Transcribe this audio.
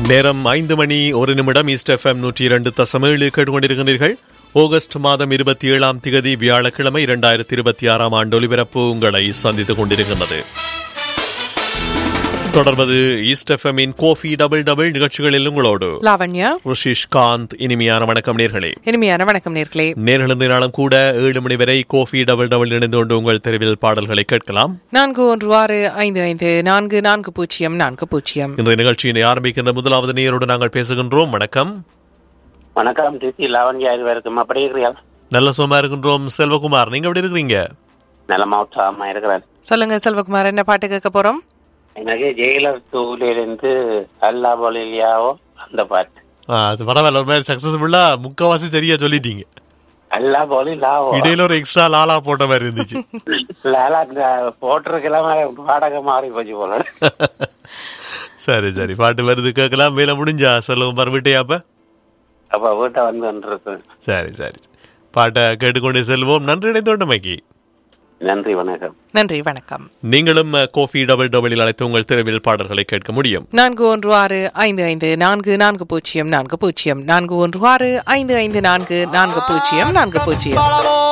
நேரம் ஐந்து மணி ஒரு நிமிடம் ஈஸ்ட் எஃப்எம் நூற்றி இரண்டு தசமேழு கேட்டுக்கொண்டிருக்கிறீர்கள் ஆகஸ்ட் மாதம் இருபத்தி ஏழாம் திகதி வியாழக்கிழமை இரண்டாயிரத்தி இருபத்தி ஆறாம் ஆண்டு ஒலிபரப்பு உங்களை சந்தித்துக் கொண்டிருக்கின்றது தொடர்வது ஈஸ்ட் எஃப்எம்மின் கோஃபி டபுள் டபுள் நிகழ்ச்சிகளில் உங்களோடு லாவண்யா ருஷிஷ் காந்த் இனிமையான வணக்கம் நேர்களே இனிமையான வணக்கம் நேர்களே நேர்கள் நாளும் கூட ஏழு மணி வரை கோஃபி டபுள் டபுள் இணைந்து கொண்டு உங்கள் தெருவில் பாடல்களை கேட்கலாம் நான்கு ஒன்று ஆறு ஐந்து ஐந்து நான்கு நான்கு பூஜ்ஜியம் நான்கு பூஜ்ஜியம் இன்றைய நிகழ்ச்சியினை ஆரம்பிக்கின்ற முதலாவது நேயரோடு நாங்கள் பேசுகின்றோம் வணக்கம் வணக்கம் டிசி லாவண்யா இருவருக்கும் அப்படி இருக்கிறீர்கள் நல்ல சுகமா இருக்கின்றோம் செல்வகுமார் நீங்க எப்படி இருக்கிறீங்க நலமா உற்சாகமா இருக்கிறார் சொல்லுங்க செல்வகுமார் என்ன பாட்டு கேட்க போறோம் எனக்கு ஜெயிலர் டூலிருந்து அல்லா பொலிலியாவோ அந்த பாட்டு ஆ, அது பரவாயில்ல ஒரு மாதிரி சக்சஸ்ஃபுல்லா முக்கவாசி சரியா சொல்லிட்டீங்க அல்லா பொலிலாவோ இடையில ஒரு எக்ஸ்ட்ரா லாலா போட்ட மாதிரி இருந்துச்சு லாலா போட்டிருக்கலாம் பாடக மாறி போச்சு போல சரி சரி பாட்டு வருது கேட்கலாம் வேலை முடிஞ்சா செல்வகுமார் விட்டையாப்ப அப்ப வீட்டை வந்து வந்துருக்கு சரி சரி பாட்டை கேட்டுக்கொண்டே செல்வோம் நன்றி இணைந்தோண்டமைக்கு நன்றி வணக்கம் நன்றி வணக்கம் நீங்களும் கோஃபி டபுள் டபுளில் அழைத்து உங்கள் தெருவில் பாடல்களை கேட்க முடியும் நான்கு ஒன்று ஆறு ஐந்து ஐந்து நான்கு நான்கு பூஜ்ஜியம் நான்கு பூஜ்ஜியம் நான்கு ஒன்று ஆறு ஐந்து ஐந்து நான்கு நான்கு பூஜ்ஜியம் நான்கு பூஜ்ஜியம்